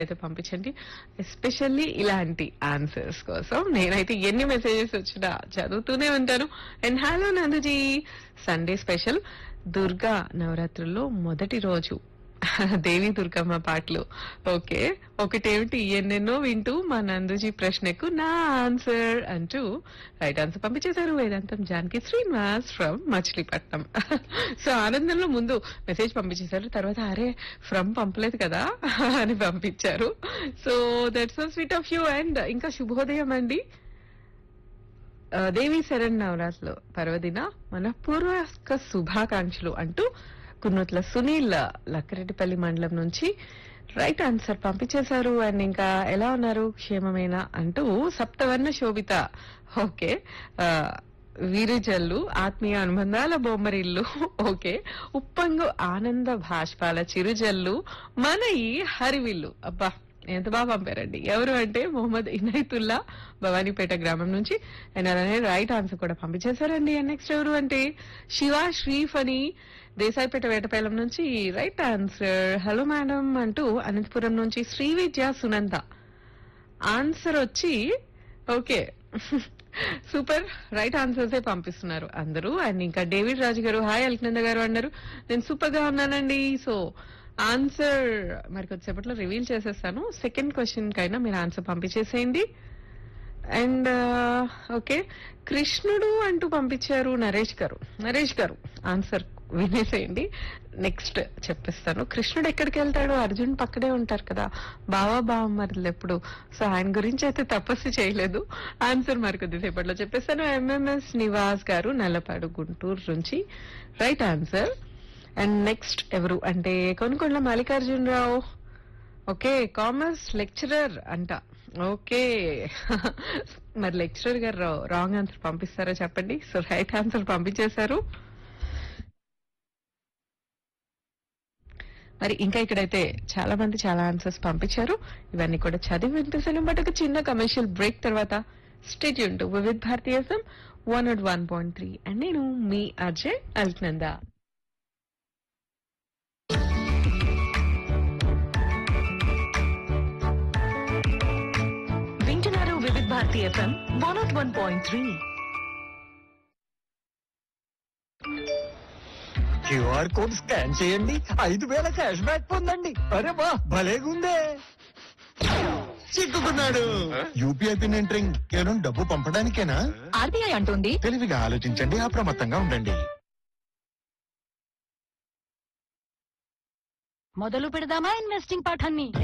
అయితే పంపించండి ఎస్పెషల్లీ ఇలాంటి ఆన్సర్స్ కోసం నేనైతే ఎన్ని మెసేజెస్ వచ్చినా చదువుతూనే ఉంటాను and hello Nanduji Sunday special Durga నవరాత్రుల్లో మొదటి రోజు దేవి దుర్గమ్మ పాటలు ఓకే ఒకటేమిటి ఎన్నెన్నో వింటూ మా నందుజీ ప్రశ్నకు నా ఆన్సర్ అంటూ రైట్ ఆన్సర్ పంపించేశారు వేదాంతం జానకి శ్రీనివాస్ ఫ్రమ్ మచిలీపట్నం సో ఆనందంలో ముందు మెసేజ్ పంపించేశారు తర్వాత అరే ఫ్రమ్ పంపలేదు కదా అని పంపించారు so that's so sweet of you and ఇంకా శుభోదయం అండి ఆ, దేవి శరణ్ నవరాత్రులు పర్వదిన మన పూర్వక శుభాకాంక్షలు అంటూ కున్నూట్ల సునీల్ లక్కరెడ్డిపల్లి మండలం నుంచి రైట్ ఆన్సర్ పంపించేశారు అండ్ ఇంకా ఎలా ఉన్నారు క్షేమమేనా అంటూ సప్తవర్ణ శోభిత ఓకే ఆ, వీరిజల్లు ఆత్మీయ అనుబంధాల బొమ్మరిల్లు ఓకే ఉప్పంగు ఆనంద భాష్పాల చిరుజల్లు మన ఈ హరివిల్లు అబ్బా ఎంత బాగా పంపారండి ఎవరు అంటే మొహమ్మద్ ఇనైతుల్లా భవానీపేట గ్రామం నుంచి అండ్ అలానే రైట్ ఆన్సర్ కూడా పంపించేశారండి అండ్ నెక్స్ట్ ఎవరు అంటే శివ శ్రీఫ్ అని దేశాయిపేట వేటపాలెం నుంచి రైట్ ఆన్సర్ హలో మేడం అంటూ అనంతపురం నుంచి శ్రీ విద్య సునంద ఆన్సర్ వచ్చి ఓకే సూపర్ రైట్ ఆన్సర్స్ పంపిస్తున్నారు అందరూ అండ్ ఇంకా డేవిడ్ రాజు గారు హాయ్ అల్కనంద గారు అన్నారు నేను సూపర్ గా ఉన్నానండి సో ఆన్సర్ మరి కొద్దిసేపట్లో రివీల్ చేసేస్తాను సెకండ్ క్వశ్చన్ కైనా మీరు ఆన్సర్ పంపించేసేయండి అండ్ ఓకే కృష్ణుడు అంటూ పంపించారు నరేష్ గారు నరేష్ గారు ఆన్సర్ వినేసేయండి నెక్స్ట్ చెప్పిస్తాను కృష్ణుడు ఎక్కడికి వెళ్తాడు అర్జున్ పక్కనే ఉంటారు కదా బావా బావమ్మర్లు ఎప్పుడు సో ఆయన గురించి అయితే తపస్సు చేయలేదు ఆన్సర్ మరి కొద్దిసేపట్లో చెప్పేస్తాను ఎంఎంఎస్ నివాస్ గారు నల్లపాడు గుంటూరు నుంచి రైట్ ఆన్సర్ అండ్ నెక్స్ట్ ఎవరు అంటే Konukonda Mallikarjuna Rao okay commerce lecturer అంట ఓకే మరి లెక్చరర్ గారు రాంగ్ ఆన్సర్ పంపిస్తారా చెప్పండి సో రైట్ ఆన్సర్ పంపించేశారు మరి ఇంకా ఇక్కడైతే చాలా మంది చాలా ఆన్సర్స్ పంపించారు ఇవన్నీ కూడా చదివి వినిపిస్తాను బట్ ఒక చిన్న కమర్షియల్ బ్రేక్ తర్వాత స్టేట్ టు వివిధ్ భారతీయసం one nought one point three and నేను మీ అజయ్ అల్క్నందా వింటున్నారు Vividha Bharati FM one nought one point three QR code scan చేయండి ఐదు వేల క్యాష్ బ్యాక్ పొందండి అరే వా భలేగుందే చిక్కుకున్నాడు యూపీఐ పిన్ ఎంటరింగ్ కేవలం డబ్బు పంపడానికేనా ఆర్బీఐ అంటోంది తెలివిగా ఆలోచించండి అప్రమత్తంగా ఉండండి మొదలు పెడదామా ఇన్వెస్టింగ్ పాఠాన్ని